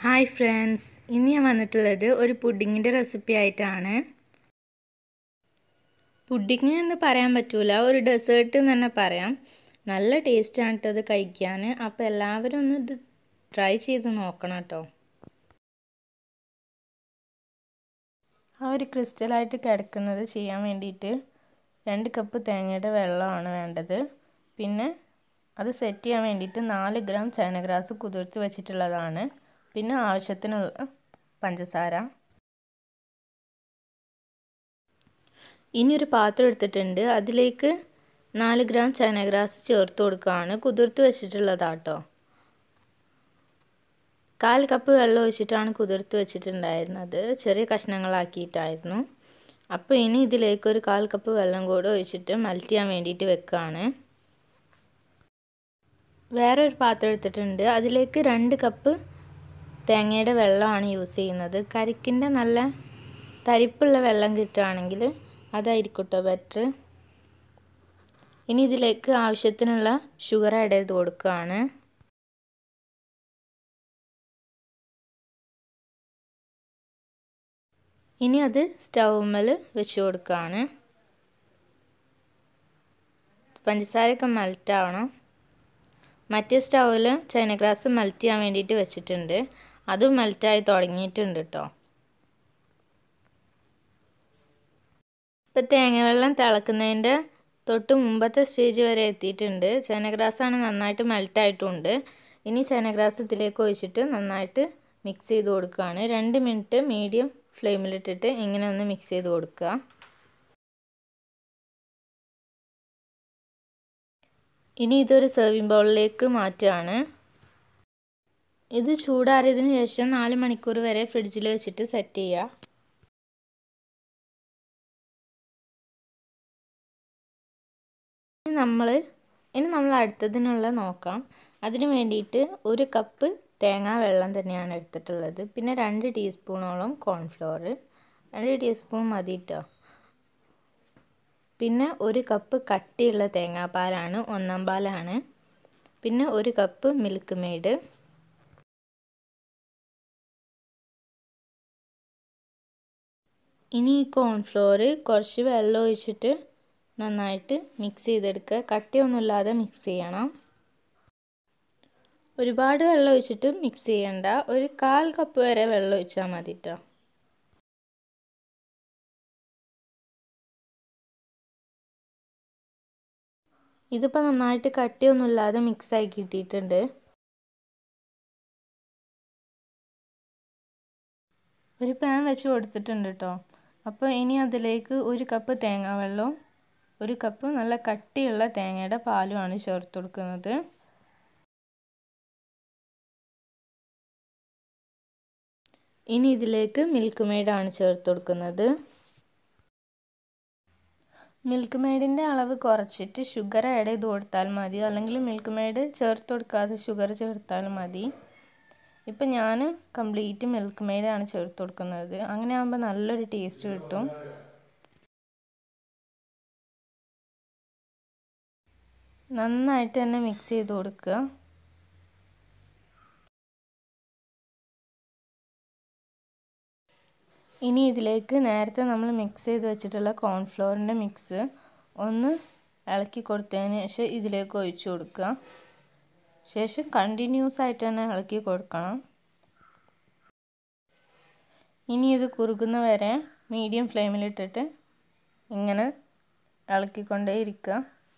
hi friends ഇന്ന് ഞാൻ വന്നിട്ടുള്ളത് ഒരു പുഡിങ്ങിൻ്റെ റെസിപ്പി ആയിട്ടാണ് പുഡിങ് എന്ന് പറയാൻ പറ്റൂല ഒരു ഡെസേർട്ട് എന്ന് തന്നെ പറയാം നല്ല ടേസ്റ്റാണ് കേട്ടോ ഇത് കഴിക്കാൻ അപ്പോൾ എല്ലാവരും ഒന്ന് ഇത് ട്രൈ ചെയ്ത് നോക്കണം കേട്ടോ ആ ഒരു ക്രിസ്റ്റലായിട്ട് കിടക്കുന്നത് ചെയ്യാൻ വേണ്ടിയിട്ട് രണ്ട് കപ്പ് തേങ്ങയുടെ വെള്ളമാണ് വേണ്ടത് പിന്നെ അത് സെറ്റ് ചെയ്യാൻ വേണ്ടിയിട്ട് നാല് ഗ്രാം ചനഗ്രാസ് കുതിർത്ത് വെച്ചിട്ടുള്ളതാണ് പിന്നെ ആവശ്യത്തിനുള്ള പഞ്ചസാര ഇനി ഒരു പാത്രം എടുത്തിട്ടുണ്ട് അതിലേക്ക് നാല് ഗ്രാം ചനഗ്രാസ് ചേർത്ത് കൊടുക്കുകയാണ് കുതിർത്ത് വെച്ചിട്ടുള്ളതാട്ടോ കാൽ കപ്പ് വെള്ളം ഒഴിച്ചിട്ടാണ് കുതിർത്ത് വെച്ചിട്ടുണ്ടായിരുന്നത് ചെറിയ കഷ്ണങ്ങളാക്കിയിട്ടായിരുന്നു അപ്പോൾ ഇനി ഇതിലേക്ക് ഒരു കാൽ കപ്പ് വെള്ളം കൂടെ ഒഴിച്ചിട്ട് മെൽറ്റ് ചെയ്യാൻ വേണ്ടിയിട്ട് വെക്കുകയാണ് വേറെ ഒരു പാത്രം എടുത്തിട്ടുണ്ട് അതിലേക്ക് രണ്ട് കപ്പ് തേങ്ങയുടെ വെള്ളമാണ് യൂസ് ചെയ്യുന്നത് കരിക്കിൻ്റെ നല്ല തരിപ്പുള്ള വെള്ളം കിട്ടുകയാണെങ്കിൽ അതായിരിക്കും കേട്ടോ ബെറ്റർ ഇനി ഇതിലേക്ക് ആവശ്യത്തിനുള്ള ഷുഗർ ആഡ് ചെയ്ത് കൊടുക്കുകയാണ് ഇനി അത് സ്റ്റൗമ്മൽ വെച്ച് കൊടുക്കുകയാണ് പഞ്ചസാരയൊക്കെ മെൽറ്റ് ആവണം മറ്റേ സ്റ്റൗവിൽ ചൈനഗ്രാസ് മെൽറ്റ് ചെയ്യാൻ വേണ്ടിയിട്ട് വെച്ചിട്ടുണ്ട് അതും മെൽറ്റായി തുടങ്ങിയിട്ടുണ്ട് കേട്ടോ ഇപ്പോൾ തേങ്ങവെള്ളം തിളക്കുന്നതിൻ്റെ തൊട്ട് മുമ്പത്തെ സ്റ്റേജ് വരെ എത്തിയിട്ടുണ്ട് ചൈനഗ്രാസാണ് നന്നായിട്ട് മെൽറ്റായിട്ടുണ്ട് ഇനി ചൈനഗ്രാസ് ഇതിലേക്ക് ഒഴിച്ചിട്ട് നന്നായിട്ട് മിക്സ് ചെയ്ത് കൊടുക്കുകയാണ് രണ്ട് മിനിറ്റ് മീഡിയം ഫ്ലെയിമിലിട്ടിട്ട് ഇങ്ങനെ ഒന്ന് മിക്സ് ചെയ്ത് കൊടുക്കുക ഇനി ഇതൊരു സെർവിങ് ബൗളിലേക്ക് മാറ്റുകയാണ് ഇത് ചൂടാറിയതിന് ശേഷം നാല് മണിക്കൂർ വരെ ഫ്രിഡ്ജിൽ വെച്ചിട്ട് സെറ്റ് ചെയ്യുക ഇനി നമ്മൾ ഇനി നമ്മൾ അടുത്തതിനുള്ള നോക്കാം അതിന് വേണ്ടിയിട്ട് ഒരു കപ്പ് തേങ്ങാ വെള്ളം തന്നെയാണ് എടുത്തിട്ടുള്ളത് പിന്നെ രണ്ട് ടീസ്പൂണോളം കോൺഫ്ലോർ രണ്ട് ടീസ്പൂൺ മതി കേട്ടോ പിന്നെ ഒരു കപ്പ് കട്ടിയുള്ള തേങ്ങാപ്പാലാണ് ഒന്നാം പാലാണ് പിന്നെ ഒരു കപ്പ് മിൽക്ക് മെയ്ഡ് ഇനി ഈ കോൺഫ്ലോർ കുറച്ച് വെള്ളം ഒഴിച്ചിട്ട് നന്നായിട്ട് മിക്സ് ചെയ്തെടുക്കുക കട്ടിയൊന്നുമില്ലാതെ മിക്സ് ചെയ്യണം ഒരുപാട് വെള്ളം ഒഴിച്ചിട്ട് മിക്സ് ചെയ്യണ്ട ഒരു കാൽ കപ്പ് വരെ വെള്ളം ഒഴിച്ചാൽ മതി കേട്ടോ ഇതിപ്പോൾ നന്നായിട്ട് കട്ടിയൊന്നുമില്ലാതെ മിക്സായി കിട്ടിയിട്ടുണ്ട് ഒരു പാൻ വെച്ച് കൊടുത്തിട്ടുണ്ട് കേട്ടോ അപ്പോൾ ഇനി അതിലേക്ക് ഒരു കപ്പ് തേങ്ങാവെള്ളവും ഒരു കപ്പ് നല്ല കട്ടിയുള്ള തേങ്ങയുടെ പാലുമാണ് ചേർത്ത് കൊടുക്കുന്നത് ഇനി ഇതിലേക്ക് മിൽക്ക് മെയ്ഡാണ് ചേർത്ത് കൊടുക്കുന്നത് മിൽക്ക് മെയ്ഡിൻ്റെ അളവ് കുറച്ചിട്ട് ഷുഗർ ആഡ് ചെയ്ത് കൊടുത്താൽ മതി അല്ലെങ്കിൽ മിൽക്ക് മെയ്ഡ് ചേർത്ത് കൊടുക്കാതെ ഷുഗർ ചേർത്താലും മതി ഇപ്പം ഞാൻ കംപ്ലീറ്റ് മിൽക്ക് മെയ്ഡാണ് ചേർത്ത് കൊടുക്കുന്നത് അങ്ങനെ ആകുമ്പോൾ നല്ലൊരു ടേസ്റ്റ് കിട്ടും നന്നായിട്ട് തന്നെ മിക്സ് ചെയ്ത് കൊടുക്കുക ഇനി ഇതിലേക്ക് നേരത്തെ നമ്മൾ മിക്സ് ചെയ്ത് വെച്ചിട്ടുള്ള കോൺഫ്ലോറിൻ്റെ മിക്സ് ഒന്ന് ഇളക്കി കൊടുത്തതിന് ശേഷം ഇതിലേക്ക് ഒഴിച്ചു കൊടുക്കുക ശേഷം കണ്ടിന്യൂസ് ആയിട്ട് തന്നെ ഇളക്കി കൊടുക്കണം ഇനി ഇത് കുറുകുന്ന വരെ മീഡിയം ഫ്ലെയിമിലിട്ടിട്ട് ഇങ്ങനെ ഇളക്കിക്കൊണ്ടേ ഇരിക്കുക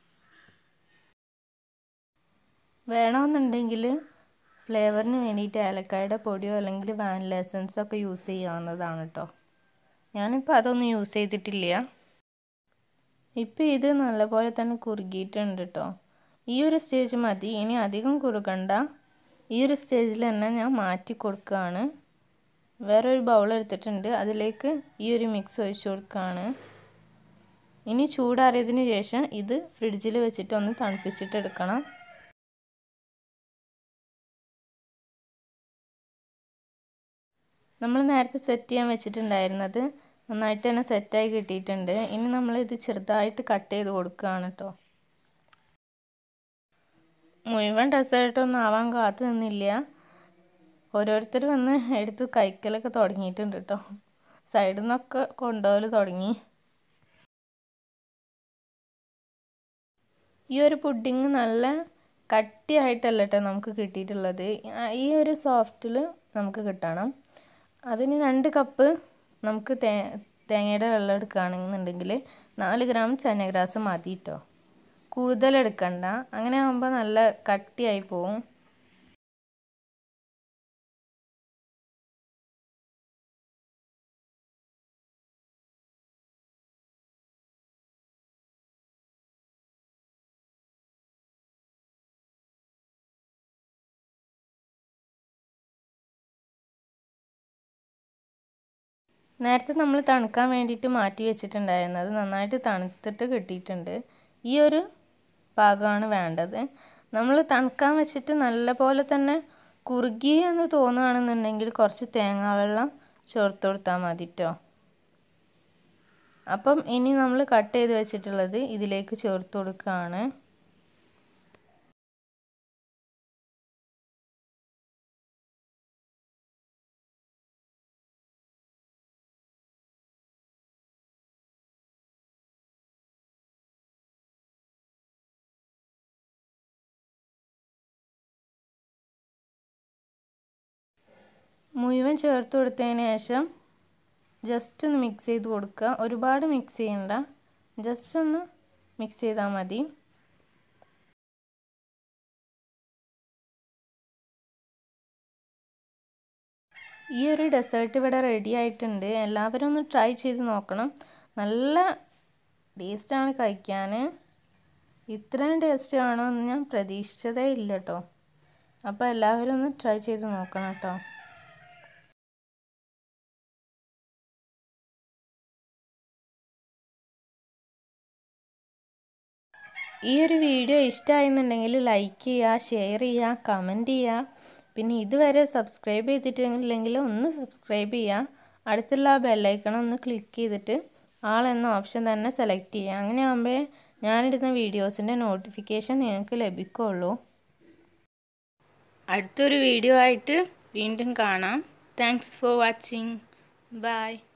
വേണമെന്നുണ്ടെങ്കിൽ ഫ്ലേവറിന് വേണ്ടിയിട്ട് ഏലക്കായുടെ പൊടിയോ അല്ലെങ്കിൽ വാനില എസൻസോ ഒക്കെ യൂസ് ചെയ്യാവുന്നതാണ് കേട്ടോ ഞാനിപ്പോൾ അതൊന്നും യൂസ് ചെയ്തിട്ടില്ല ഇപ്പോൾ ഇത് നല്ലപോലെ തന്നെ കുറുകിയിട്ടുണ്ട് കേട്ടോ ഈ ഒരു സ്റ്റേജ് മതി ഇനി അധികം കുറുകണ്ട ഈ ഒരു സ്റ്റേജിൽ തന്നെ ഞാൻ മാറ്റി കൊടുക്കുകയാണ് വേറൊരു ബൗൾ എടുത്തിട്ടുണ്ട് അതിലേക്ക് ഈ ഒരു മിക്സ് ഒഴിച്ച് കൊടുക്കുകയാണ് ഇനി ചൂടാറിയതിന് ശേഷം ഇത് ഫ്രിഡ്ജിൽ വെച്ചിട്ട് ഒന്ന് തണുപ്പിച്ചിട്ടെടുക്കണം നമ്മൾ നേരത്തെ സെറ്റ് ചെയ്യാൻ വെച്ചിട്ടുണ്ടായിരുന്നത് നന്നായിട്ട് തന്നെ സെറ്റായി കിട്ടിയിട്ടുണ്ട് ഇനി നമ്മൾ ഇത് ചെറുതായിട്ട് കട്ട് ചെയ്ത് കൊടുക്കുകയാണ് കേട്ടോ മുഴുവൻ ഡെസേർട്ടൊന്നും ആവാൻ കാത്തു നിന്നില്ല ഓരോരുത്തർ വന്ന് എടുത്ത് കഴിക്കലൊക്കെ തുടങ്ങിയിട്ടുണ്ട് കേട്ടോ സൈഡിൽ നിന്നൊക്കെ കൊണ്ടുപോകൽ തുടങ്ങി ഈ ഒരു പുഡിങ് നല്ല കട്ടിയായിട്ടല്ല കേട്ടോ നമുക്ക് കിട്ടിയിട്ടുള്ളത് ഈ ഒരു സോഫ്റ്റിൽ നമുക്ക് കിട്ടണം അതിന് രണ്ട് കപ്പ് നമുക്ക് തേ തേങ്ങയുടെ വെള്ളം എടുക്കുകയാണെന്നുണ്ടെങ്കിൽ നാല് ഗ്രാം ചനഗ്രാസ് മതി കേട്ടോ കൂടുതൽ എടുക്കണ്ട അങ്ങനെ ആകുമ്പോൾ നല്ല കട്ടിയായി പോവും നേരത്തെ നമ്മൾ തണുക്കാൻ വേണ്ടിയിട്ട് മാറ്റി വെച്ചിട്ടുണ്ടായിരുന്നു അത് നന്നായിട്ട് തണുത്തിട്ട് കിട്ടിയിട്ടുണ്ട് ഈ ഒരു പാകമാണ് വേണ്ടത് നമ്മൾ തണുക്കാൻ വെച്ചിട്ട് നല്ല പോലെ തന്നെ കുറുകി എന്ന് തോന്നുകയാണെന്നുണ്ടെങ്കിൽ കുറച്ച് തേങ്ങാവെള്ളം ചേർത്ത് കൊടുത്താൽ മതി കേട്ടോ അപ്പം ഇനി നമ്മൾ കട്ട് ചെയ്ത് വെച്ചിട്ടുള്ളത് ഇതിലേക്ക് ചേർത്ത് കൊടുക്കുകയാണ് മുഴുവൻ ചേർത്ത് കൊടുത്തതിന് ശേഷം ജസ്റ്റ് ഒന്ന് മിക്സ് ചെയ്ത് കൊടുക്കുക ഒരുപാട് മിക്സ് ചെയ്യണ്ട ജസ്റ്റ് ഒന്ന് മിക്സ് ചെയ്താൽ മതി ഈ ഒരു ഡെസേർട്ട് ഇവിടെ റെഡി ആയിട്ടുണ്ട് എല്ലാവരും ഒന്ന് ട്രൈ ചെയ്ത് നോക്കണം നല്ല ടേസ്റ്റാണ് കഴിക്കാൻ ഇത്രയും ടേസ്റ്റ് ആണോ എന്ന് ഞാൻ പ്രതീക്ഷിച്ചതേ ഇല്ല കേട്ടോ അപ്പോൾ എല്ലാവരും ഒന്ന് ട്രൈ ചെയ്ത് നോക്കണം കേട്ടോ ഈ ഒരു വീഡിയോ ഇഷ്ടമായെന്നുണ്ടെങ്കിൽ ലൈക്ക് ചെയ്യുക ഷെയർ ചെയ്യുക കമൻറ്റ് ചെയ്യുക പിന്നെ ഇതുവരെ സബ്സ്ക്രൈബ് ചെയ്തിട്ടില്ലെങ്കിൽ ഒന്ന് സബ്സ്ക്രൈബ് ചെയ്യുക അടുത്തുള്ള ആ ബെല്ലൈക്കണം ഒന്ന് ക്ലിക്ക് ചെയ്തിട്ട് ആൾ എന്ന ഓപ്ഷൻ തന്നെ സെലക്ട് ചെയ്യുക അങ്ങനെ ആകുമ്പോൾ ഞാനിടുന്ന വീഡിയോസിൻ്റെ നോട്ടിഫിക്കേഷൻ നിങ്ങൾക്ക് ലഭിക്കുള്ളൂ അടുത്തൊരു വീഡിയോ ആയിട്ട് വീണ്ടും കാണാം താങ്ക്സ് ഫോർ വാച്ചിങ് ബൈ